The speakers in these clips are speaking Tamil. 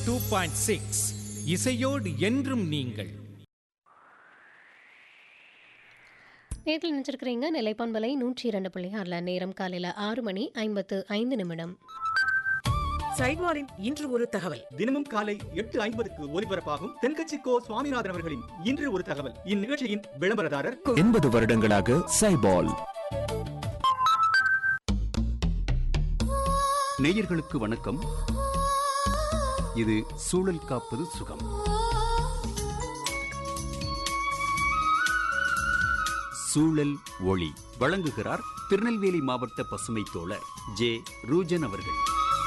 டூ பாயிண்ட் சிக்ஸ் இசையோடு என்றும் நீங்கள் நேரில் நினைச்சிருக்கிறீங்க நிலைப்பான்பலை நூற்றி இரண்டு புள்ளி ஆறில் நேரம் காலையில் ஆறு மணி ஐம்பத்து ஐந்து நிமிடம் சைட்வாரின் இன்று ஒரு தகவல் தினமும் காலை எட்டு ஐம்பதுக்கு ஒலிபரப்பாகும் தென்கட்சி கோ சுவாமிநாதன் அவர்களின் இன்று ஒரு தகவல் இந்நிகழ்ச்சியின் விளம்பரதாரர் எண்பது வருடங்களாக சைபால் நேயர்களுக்கு வணக்கம் இது சூழல் காப்பது சுகம் சூழல் ஒளி வழங்குகிறார் திருநெல்வேலி மாவட்ட பசுமை தோழர் ஜே ரூஜன் அவர்கள்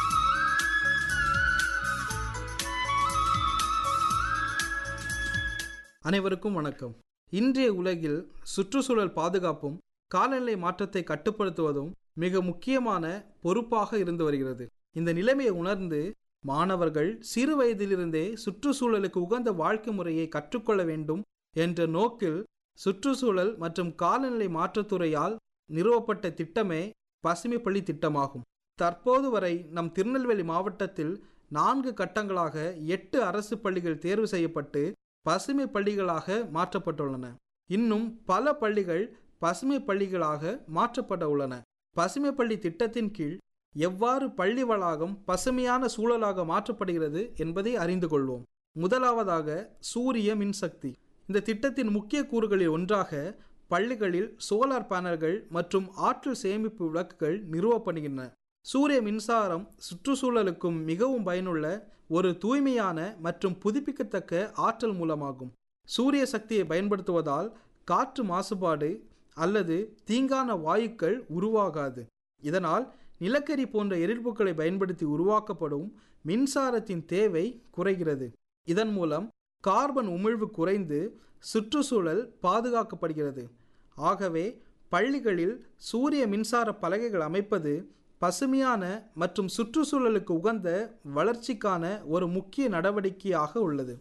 அனைவருக்கும் வணக்கம் இன்றைய உலகில் சுற்றுச்சூழல் பாதுகாப்பும் காலநிலை மாற்றத்தை கட்டுப்படுத்துவதும் மிக முக்கியமான பொறுப்பாக இருந்து வருகிறது இந்த நிலைமையை உணர்ந்து மாணவர்கள் சிறு வயதிலிருந்தே சுற்றுச்சூழலுக்கு உகந்த வாழ்க்கை முறையை கற்றுக்கொள்ள வேண்டும் என்ற நோக்கில் சுற்றுச்சூழல் மற்றும் காலநிலை மாற்றத்துறையால் நிறுவப்பட்ட திட்டமே பசுமை பள்ளி திட்டமாகும் தற்போது வரை நம் திருநெல்வேலி மாவட்டத்தில் நான்கு கட்டங்களாக எட்டு அரசு பள்ளிகள் தேர்வு செய்யப்பட்டு பசுமை பள்ளிகளாக மாற்றப்பட்டுள்ளன இன்னும் பல பள்ளிகள் பசுமை பள்ளிகளாக மாற்றப்பட உள்ளன பசுமை பள்ளி திட்டத்தின் கீழ் எவ்வாறு பள்ளி வளாகம் பசுமையான சூழலாக மாற்றப்படுகிறது என்பதை அறிந்து கொள்வோம் முதலாவதாக சூரிய மின்சக்தி இந்த திட்டத்தின் முக்கிய கூறுகளில் ஒன்றாக பள்ளிகளில் சோலார் பேனல்கள் மற்றும் ஆற்றல் சேமிப்பு விளக்குகள் நிறுவப்படுகின்றன சூரிய மின்சாரம் சுற்றுச்சூழலுக்கும் மிகவும் பயனுள்ள ஒரு தூய்மையான மற்றும் புதுப்பிக்கத்தக்க ஆற்றல் மூலமாகும் சூரிய சக்தியை பயன்படுத்துவதால் காற்று மாசுபாடு அல்லது தீங்கான வாயுக்கள் உருவாகாது இதனால் நிலக்கரி போன்ற எரிபொருட்களை பயன்படுத்தி உருவாக்கப்படும் மின்சாரத்தின் தேவை குறைகிறது இதன் மூலம் கார்பன் உமிழ்வு குறைந்து சுற்றுச்சூழல் பாதுகாக்கப்படுகிறது ஆகவே பள்ளிகளில் சூரிய மின்சார பலகைகள் அமைப்பது பசுமையான மற்றும் சுற்றுச்சூழலுக்கு உகந்த வளர்ச்சிக்கான ஒரு முக்கிய நடவடிக்கையாக உள்ளது